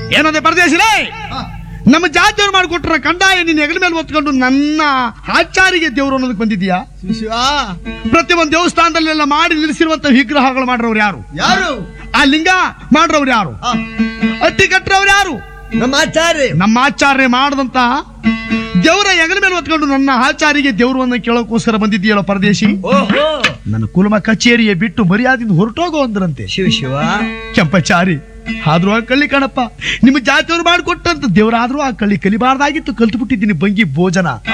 ಏನಂದೆ ಪರದೇಶಿರೇ ನಮ್ಮ ಜಾತಿಯವ್ರು ಮಾಡಿಕೊಟ್ರ ಕಂದಾಯ ನಿನ್ನ ಹೆಗಲ ಮೇಲೆ ಹೊತ್ಕೊಂಡು ನನ್ನ ಆಚಾರಿಗೆ ದೇವರು ಅನ್ನೋದಕ್ಕೆ ಬಂದಿದ್ಯಾ ಶಿವ ಪ್ರತಿ ಒಂದು ದೇವಸ್ಥಾನದಲ್ಲೆಲ್ಲ ಮಾಡಿ ನಿಲ್ಲಿಸಿರುವಂತ ವಿಗ್ರಹಗಳು ಮಾಡ್ರವ್ರು ಯಾರು ಯಾರು ಆ ಲಿಂಗ ಮಾಡ್ರವ್ರು ಯಾರು ಆ, ಅಟ್ಟಿ ಕಟ್ರವ್ರು ಯಾರು ನಮ್ಮ ಆಚಾರ್ಯ ನಮ್ಮ ಆಚಾರ್ಯ ಮಾಡದಂತ ದೇವರ ಹೆಗಲ ಮೇಲೆ ಹೊತ್ಕೊಂಡು ನನ್ನ ಆಚಾರಿಗೆ ದೇವರನ್ನ ಕೇಳೋಕೋಸ್ಕರ ಬಂದಿದ್ದೀಯಲ್ಲ ಪರದೇಶಿ ಓಹೋ ನನ್ನ ಕುಲಮ ಕಚೇರಿಯ ಬಿಟ್ಟು ಮರ್ಯಾದಿಂದ ಹೊರಟೋಗೋ ಅಂದ್ರಂತೆ ಶಿವ ಶಿವ ಕೆಂಪಚಾರಿ ಆದ್ರೂ ಆ ಕಳ್ಳಿ ಕಣಪ್ಪ ನಿಮ್ಮ ಜಾತಿಯವ್ರು ಮಾಡಿಕೊಟ್ಟಂತ ದೇವರಾದ್ರೂ ಆ ಕಳ್ಳಿ ಕಲಿಬಾರ್ದಾಗಿತ್ತು ಕಲ್ತು ಬಿಟ್ಟಿದ್ದೀನಿ ಬಂಗಿ ಭೋಜನ